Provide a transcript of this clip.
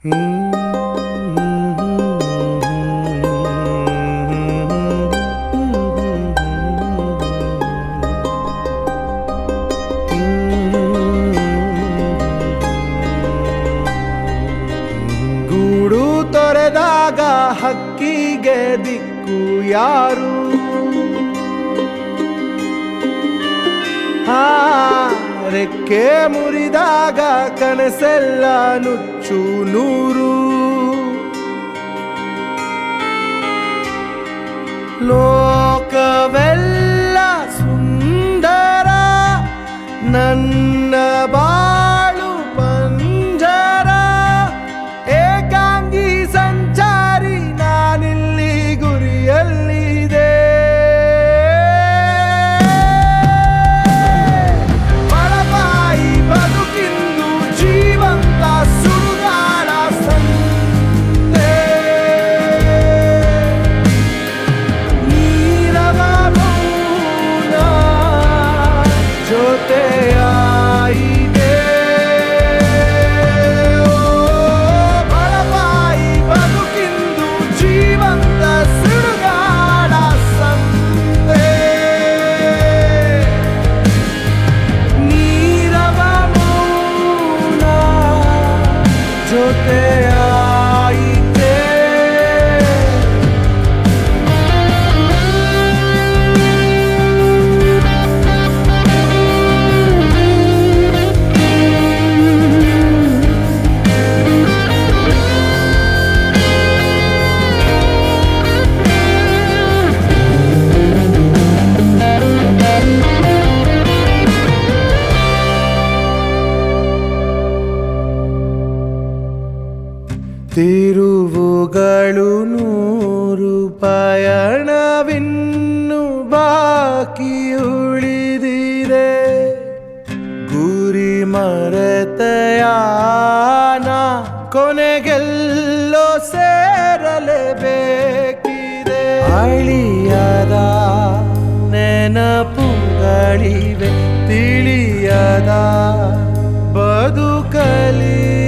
ಗೂಡು ತೊರೆದಾಗ ಹಕ್ಕಿಗೆ ದಿಕ್ಕು ಯಾರು ಆ ರೆಕ್ಕೆ ಮುರಿದಾಗ ಕನಸೆಲ್ಲ ನುಚ್ಚು ನೂರು ಲೋಕವೆಲ್ಲ ಸುಂದರ ನನ್ನ ಬಾಳು ಪಂಜರ ಏಕಾಂಗಿ ಸಂಚಾರಿ ನಾನಿಲ್ಲಿ ಗುರಿಯಲ್ಲಿದೆ ಬಳಪಾಯಿ ಬದುಕಿಂದು ಜೀವಂತ ಸುಡುಗಾಡ ಸಂತೆ ನೀರವ ಮೌನ ಜೊತೆಯಾಯಿದೆ ಓ, ಬಳಪಾಯಿ ಬದುಕಿಂದು ಜೀವಂತ ಸುಡುಗಾಡ ಸಂತೆ ನೀರವ ಮೌನ ಜೊತೆಯಾಯಿತೆ ತಿರುವುಗಳು ನೂರು ಪಯಣವಿನ್ನು ಬಾಕಿ ಉಳಿದಿದೆ ಗುರಿ ಮರೆತೆಯಾನ ಕೊನೆಗೆಲ್ಲೋ ಸೇರಲೇಬೇಕಿದೆ ಅಳಿಯದ ನೆನಪುಗಳಿವೆ ತಿಳಿಯದ ಬದುಕಲಿ